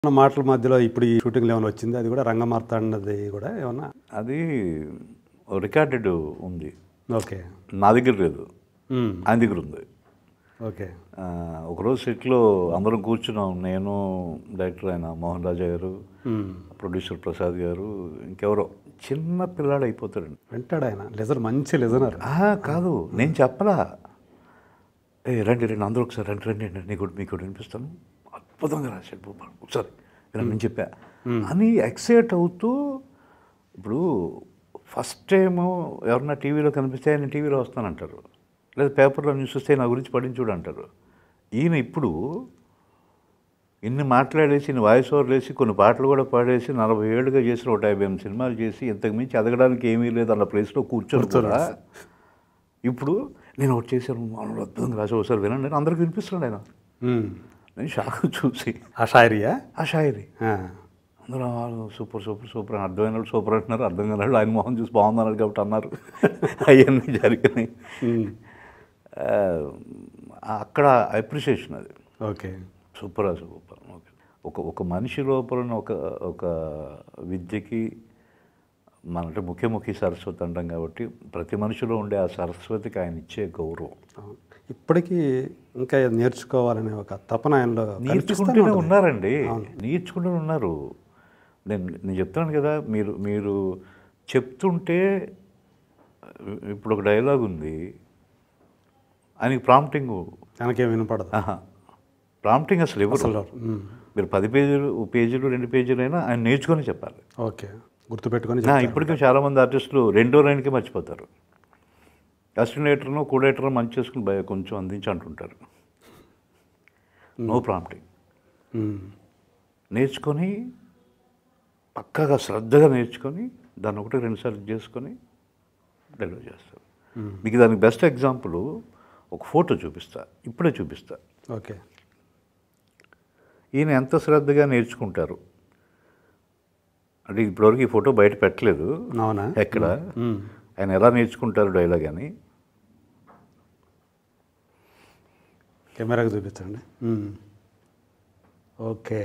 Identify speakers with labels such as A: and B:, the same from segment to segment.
A: ఉన్న మాటల మధ్యలో ఇప్పుడు ఈ షూటింగ్లో ఏమైనా వచ్చింది అది కూడా రంగమార్తాండది కూడా ఏమన్నా
B: అది రికార్డెడ్ ఉంది
A: ఓకే
B: నా దగ్గర లేదు
A: మ్మ్.
B: ఆయన దగ్గర ఉంది
A: ఓకే
B: ఆ, ఒకరోజు సెట్లో అందరం కూర్చున్నాం నేను డైరెక్టర్ ఆయన మోహన్ రాజా గారు
A: మ్మ్.
B: ప్రొడ్యూసర్ ప్రసాద్ గారు ఇంకెవరో చిన్న పిల్లాడు అయిపోతాడండి
A: వింటాడు ఆయన లిజర్ మంచి లిజనర్
B: ఆ, కాదు నేను చెప్పలా ఏ రండి రండి అందరూ ఒకసారి రండి రండి రండి నీకు కూడా- మీకు కూడా వినిపిస్తాను అద్భుతంగా రాశాడు భూపాల్ ఒకసారి ఇలా నేను చెప్పా అని ఎక్సైట్ అవుతూ ఇప్పుడు ఫస్ట్ టైం ఎవరన్నా టీవీలో కనిపిస్తే ఆయన టీవీలో వస్తానంటారు లేదా పేపర్లో న్యూస్ వస్తే నా గురించి పడింది చూడు అంటారు ఈయన ఇప్పుడు ఇన్ని మాట్లాడేసి ఇన్ని వాయిస్ ఓవర్లు వేసి కొన్ని పాటలు కూడా పాడేసి నలభై ఏళ్ళుగా చేసిన ఒక యాభై ఎనిమిది సినిమాలు చేసి ఇంతకు మించి ఎదగడానికి ఏమీ లేదు అన్న ప్లేస్లో కూర్చొని కూడా ఇప్పుడు నేను ఒకటి చేశాను మామూలు అద్భుతంగా రాసి ఒకసారి వినండి అని అందరికి వినిపిస్తున్నాడు ఆయన
A: మ్మ్.
B: నేను షాక్ చూసి
A: ఆ షాయరియా
B: ఆ షాయరీ
A: ఆ.
B: అందరూ "ఆ, సూపర్ సూపర్ సూపర్ అని అర్థమైన వాళ్ళు సూపర్ అంటున్నారు అర్థం కాని వాళ్ళు ఆయన మొహం చూసి బాగున్నారు కాబట్టి అన్నారు అవన్నీ జరిగినాయి
A: మ్మ్.
B: ఆ, అక్కడ అప్రిషియేషన్ అది
A: ఓకే
B: సూపర్ సూపర్ ఓకే ఒక ఒక మనిషి లోపల ఉన్న ఒక ఒక విద్యకి మన అంటే ముఖ్యముఖి సరస్వతి అంటాం కాబట్టి ప్రతి మనిషిలో ఉండే ఆ సరస్వతికి ఆయన ఇచ్చే గౌరవం
A: అవును. ఇప్పటికీ ఇంకా నేర్చుకోవాలనే ఒక తపన ఆయనలో కనిపిస్తూనే
B: నేర్చుకుంటూనే
A: ఉంటుంది.
B: ఉన్నారండి నేర్చుకుంటూనే ఉన్నారు నేను నేను చెప్తాను కదా మీరు మీరు చెప్తుంటే ఇప్పుడు ఒక డైలాగ్ ఉంది ఆయనకి ప్రాంప్టింగ్
A: ఆయనకేం వినపడదు
B: ప్రాంప్టింగ్ అసలు ఎవరు
A: అసలు మ్మ్.
B: మీరు పది పేజీలు పేజీలు రెండు పేజీలు అయినా ఆయన నేర్చుకొని చెప్పాలి
A: ఓకే గుర్తుపెట్టుకొని
B: నా ఇప్పటికీ చాలామంది ఆర్టిస్టులు రెండో లైన్కి మర్చిపోతారు అసినేటర్ను కూడేటర్ మంచి చేసుకుని భయ కొంచెం అందించి అంటుంటారు నో ప్రాంప్టింగ్
A: మ్మ్.
B: నేర్చుకొని పక్కాగా శ్రద్ధగా నేర్చుకొని దాన్ని ఒకటి రెండుసార్లు చేసుకొని డెలివరీ చేస్తారు మీకు దానికి బెస్ట్ ఎగ్జాంపుల్ ఒక ఫోటో చూపిస్తా ఇప్పుడే చూపిస్తా
A: ఓకే
B: ఈయన ఎంత శ్రద్ధగా నేర్చుకుంటారు అంటే ఇప్పటివరకు ఈ ఫోటో బయట పెట్టలేదు
A: అవునా
B: ఎక్కడ
A: మ్మ్.
B: ఆయన ఎలా నేర్చుకుంటారు డైలాగ్ అని
A: కెమెరాకి చూపించండి మ్మ్. ఓకే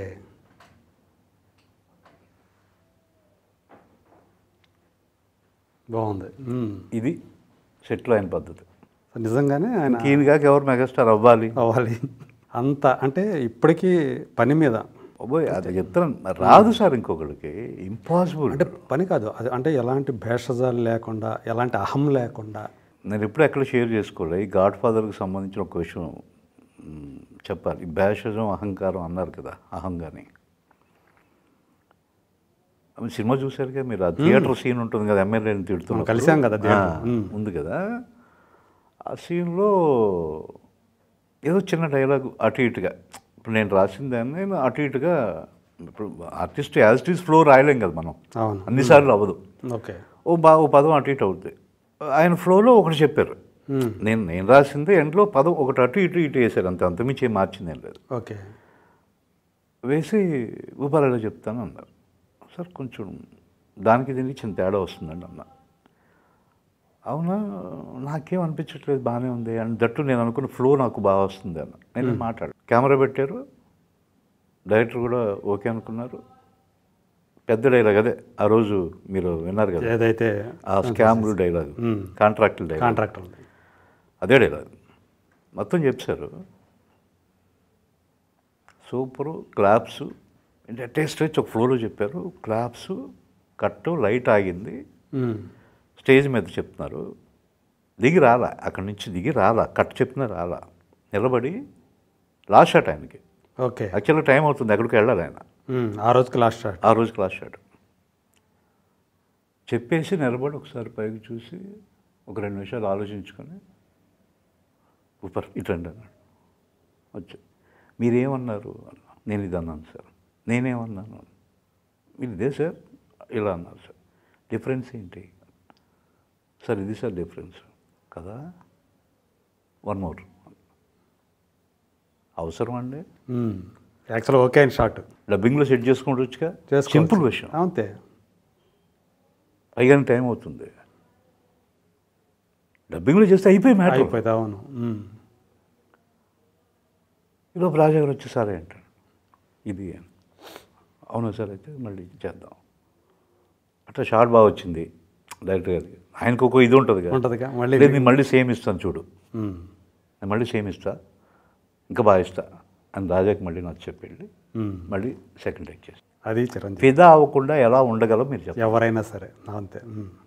A: బాగుంది మ్మ్.
B: ఇది సెట్లో ఆయన పద్ధతి
A: నిజంగానే ఆయన
B: ఈయనగాక ఎవరు మెగాస్టార్ అవ్వాలి
A: అవ్వాలి అంత అంటే ఇప్పటికీ పని మీద
B: అబ్బోయ్ అది చెప్తాను రాదు సార్ ఇంకొకరికి ఇంపాసిబుల్
A: అంటే పని కాదు అది అంటే ఎలాంటి భేషజాలు లేకుండా ఎలాంటి అహం లేకుండా
B: నేను ఎప్పుడు ఎక్కడ షేర్ చేసుకోలే ఈ గాడ్ ఫాదర్కి సంబంధించిన ఒక విషయం మ్, చెప్పాలి ఈ భేషజం అహంకారం అన్నారు కదా అహంగాని అవి సినిమా చూశారు కదా మీరు ఆ థియేటర్ సీన్ ఉంటుంది కదా ఎమ్మెల్యేని తిడుతున్నా
A: కలిసాం కదా theatre.
B: ఉంది కదా ఆ సీన్లో ఏదో చిన్న డైలాగ్ అటు ఇటుగా ఇప్పుడు నేను రాసిన దాన్ని నేను అటు ఇటుగా ఇప్పుడు artist as it is flow రాయలేం కదా మనం
A: అవును
B: అన్నిసార్లు అవ్వదు
A: ఓకే
B: ఓ బా ఓ పదం అటు ఇటు అవుతుంది ఆయన ఫ్లోలో ఒకటి చెప్పారు
A: మ్మ్.
B: నేను నేను రాసింది ఎండ్లో పదం ఒకటి అటు ఇటు ఇటు వేశారు అంతే అంతమించి ఏం మార్చింది ఏం లేదు
A: ఓకే
B: వేసి ఉపాలలో చెప్తాను అన్నారు సార్ కొంచెం దానికి దీనికి చిన్న తేడా వస్తుందండి అన్న అవునా నాకేం అనిపించట్లేదు బాగానే ఉంది అండ్ దట్టు నేను అనుకున్న ఫ్లో నాకు బాగా వస్తుంది అన్న నేను మాట్లాడు కెమెరా పెట్టారు డైరెక్టర్ కూడా ఓకే అనుకున్నారు పెద్ద డైలాగ్ అదే ఆ రోజు మీరు విన్నారు కదా
A: ఏదైతే
B: ఆ స్కామ్లు డైలాగ్
A: మ్మ్.
B: కాంట్రాక్ట్ డైలాగ్
A: కాంట్రాక్ట్ ఉంది
B: అదే డైలాగ్ మొత్తం చెప్పారు సూపరు క్లాప్స్ అంటే టేస్ట్ వచ్చి ఒక ఫ్లోలో చెప్పారు క్లాప్స్ కట్టు లైట్ ఆగింది
A: మ్మ్.
B: స్టేజ్ మీద చెప్తున్నారు దిగి రాలా అక్కడి నుంచి దిగి రాలా కట్ చెప్పినా రాలా నిలబడి లాస్ట్ షాట్ ఆయనకి
A: ఓకే
B: యాక్చువల్గా టైం అవుతుంది ఎక్కడికి వెళ్ళాలి ఆయన
A: మ్మ్. ఆ రోజుకి లాస్ట్ షాట్
B: ఆ రోజు క్లాస్ షాట్ చెప్పేసి నిలబడి ఒకసారి పైకి చూసి ఒక రెండు నిమిషాలు ఆలోచించుకొని సూపర్ ఇటండి అన్నాడు వచ్చి మీరేమన్నారు అన్నా. నేను ఇది అన్నాను సార్ నేనేమన్నాను మీరు ఇదే సార్ ఇలా అన్నారు సార్ డిఫరెన్స్ ఏంటి సార్ ఇది సార్ డిఫరెన్స్ కదా వన్ మోర్ అవసరం అండి
A: యాక్చువల్ ఓకే అయిన షాట్
B: డబ్బింగ్లో సెట్ చేసుకుంటూ వచ్చుగా
A: చేసుకోవచ్చు.
B: సింపుల్ విషయం
A: అంతే
B: పైగా టైం అవుతుంది డబ్బింగ్లో చేస్తే అయిపోయి మ్యాటర్
A: అయిపోయింది అవును మ్మ్.
B: ఈలోపు రాజా గారు వచ్చి సరే అంటాడు ఇది అని అవునా సార్ అయితే మళ్ళీ చేద్దాం అట్లా షార్ట్ బాగా వచ్చింది డైరెక్టర్ గారికి ఆయనకు ఒక ఇది ఉంటుంది కదా
A: ఉంటుందిగా మళ్ళీ
B: లేదు నేను మళ్ళీ సేమ్ ఇస్తాను చూడు
A: ఉమ్,
B: నేను మళ్ళీ సేమ్ ఇస్తా ఇంకా బాగా ఇస్తా అని రాజాకి మళ్ళీ నాకు చెప్పి వెళ్ళి
A: ఉమ్.
B: మళ్ళీ సెకండ్ టేక్ చేస్తాను
A: అది చిరంజీవి
B: ఫిదా అవ్వకుండా ఎలా ఉండగలం మీరు చెప్పండి
A: ఎవరైనా సరే అంతే ఉమ్.